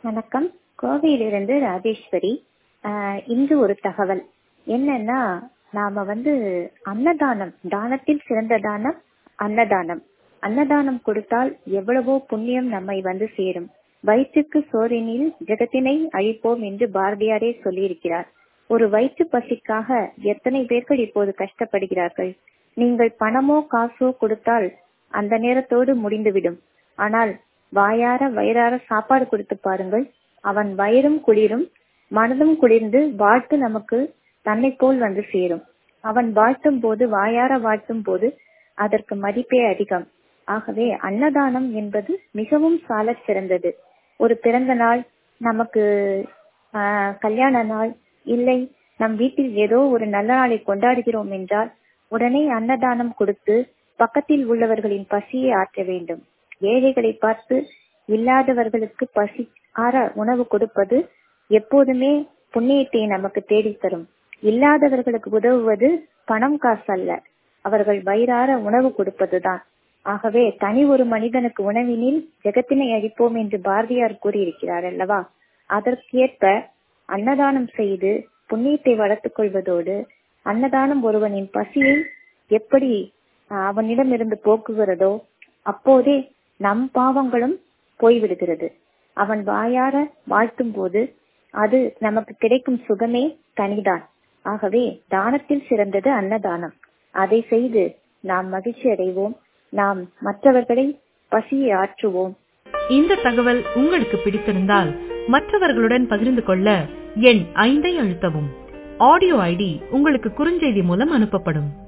வணக்கம் கோவையிலிருந்து ராஜேஸ்வரி ஆஹ் இன்று ஒரு தகவல் என்னன்னா நாம வந்து அன்னதானம் தானத்தில் சிறந்த தானம் அன்னதானம் அன்னதானம் கொடுத்தால் எவ்வளவோ புண்ணியம் நம்மை வந்து சேரும் வயிற்றுக்கு சோறினில் ஜெகத்தினை அழிப்போம் என்று பாரதியாரே சொல்லியிருக்கிறார் ஒரு வயிற்று பசிக்காக எத்தனை பேர்கள் இப்போது கஷ்டப்படுகிறார்கள் நீங்கள் பணமோ காசோ கொடுத்தால் அந்த நேரத்தோடு முடிந்துவிடும் ஆனால் வாயார வயிறார சாப்பாடு கொடுத்து பாருங்கள் அவன் வயிறும் குளிரும் மனதும் குளிர்ந்து வாழ்த்து நமக்கு தன்னை போல் வந்து சேரும் அவன் வாழ்த்தும் போது வாயார வாழ்த்தும் போது அதற்கு மதிப்பே அதிகம் ஆகவே அன்னதானம் என்பது மிகவும் சாலச் சிறந்தது ஒரு பிறந்த நாள் நமக்கு ஆஹ் கல்யாண நாள் இல்லை நம் வீட்டில் ஏதோ ஒரு நல்ல நாளை கொண்டாடுகிறோம் என்றால் உடனே அன்னதானம் கொடுத்து பக்கத்தில் உள்ளவர்களின் பசியை ஆற்ற வேண்டும் ஏழைகளை பார்த்து இல்லாதவர்களுக்கு பசி ஆற உணவு கொடுப்பது எப்போதுமே புண்ணியத்தை நமக்கு தேடித்தரும் இல்லாதவர்களுக்கு உதவுவது பணம் காசு அல்ல அவர்கள் வயிறார உணவு கொடுப்பதுதான் ஆகவே தனி ஒரு மனிதனுக்கு உணவினில் ஜெகத்தினை அழிப்போம் என்று பாரதியார் கூறியிருக்கிறார் அல்லவா அதற்கேற்ப அன்னதானம் செய்து புண்ணியத்தை வளர்த்துக் கொள்வதோடு அன்னதானம் ஒருவனின் பசியை எப்படி அவனிடம் இருந்து போக்குகிறதோ அப்போதே நம் பாவங்களும் போய்விடுகிறது அவன் வாயார வாழ்த்தும் போது அது நமக்கு கிடைக்கும் சுகமே தனிதான் ஆகவே தானத்தில் சிறந்தது அன்னதானம் அதை செய்து நாம் மகிழ்ச்சி அடைவோம் நாம் மற்றவர்களை பசியை ஆற்றுவோம் இந்த தகவல் உங்களுக்கு பிடித்திருந்தால் மற்றவர்களுடன் பகிர்ந்து கொள்ள எண் ஐந்தை அழுத்தவும் ஆடியோ ஐடி உங்களுக்கு குறுஞ்செய்தி மூலம் அனுப்பப்படும்